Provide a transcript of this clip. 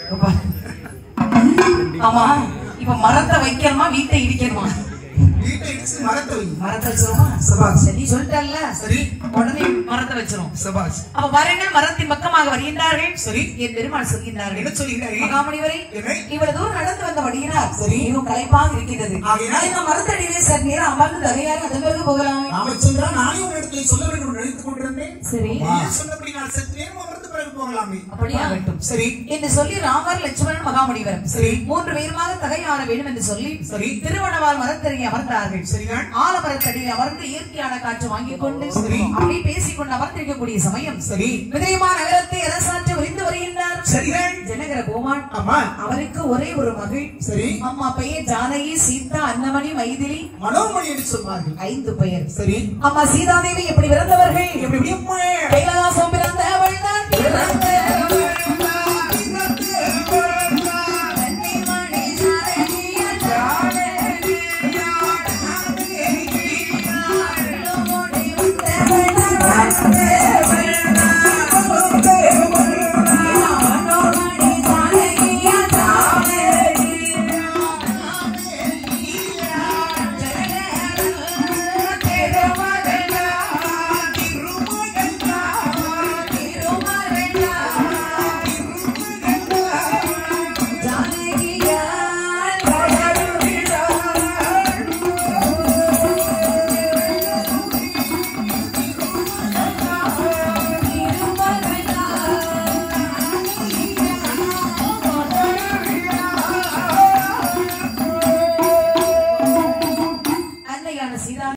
ஆமா இப்ப மரத்தை வைக்கணுமா வீட்டை இடிக்கணுமா வீட்டை இடிச்சு மரத்தை வை மரத்தை வச்சிருமா சபாஷ் சரி சொல்லிட்டல்ல சரி உடனே மரத்தை வச்சிரும் சபாஷ் அப்ப வரங்கள் மரத்தின் பக்கமாக வருகின்றார்கள் சரி என் பெருமாள் சொல்கின்றார்கள் என்ன சொல்லுகிறார்கள் மகாமணிவரை என்ன? இவ்வளவு தூரம் நடந்து வந்தபடியினால் சரி. மிகவும் களைப்பாக இருக்கின்றது ஆகையினால் இந்த மரத்தடியிலே சற்று நேரம் அமர்ந்து தகையாக அதன் பிறகு போகலாம் ராமச்சந்திரா நானே ஒரு இடத்துல சொல்ல வேண்டும் என்று நினைத்துக் கொண்டிருந்தேன் சரி நீ சொன்னபடி நான் சற்று நேரம் அமர்ந்து பிறகு போகலாமே அப்படியா வேண்டும் சரி என்று சொல்லி ராமர் லட்சுமணன் மகாமணிவரம் சரி. மூன்று பேருமாக தகையாற வேண்டும் என்று சொல்லி சரி. திருவண்ணவால் மரத்தடியை அமர்ந்தார்கள் சரிதான் ஆலமரத்தடியில் அமர்ந்து இயற்கையான காற்று வாங்கிக் கொண்டு சரி. அப்படியே பேசிக்கொண்டு அமர்ந்திருக்கக்கூடிய சமயம் சரி விதயமா நகரத்தை அரசாற்று விரிந்து வருகின்றார் சரிதான் ஜனகர கோமான் ஆமா அவருக்கு ஒரே ஒரு மகள் சரி அம்மா பெயர் ஜானகி சீதா அன்னமணி மைதிலி மனோன்மணி என்று சொல்வார்கள் ஐந்து பெயர் சரி அம்மா சீதாதேவி எப்படி பிறந்தவர்கள் எப்படி எப்படி அம்மா? கைலாசம் பிறந்தவள் தான் பிறந்த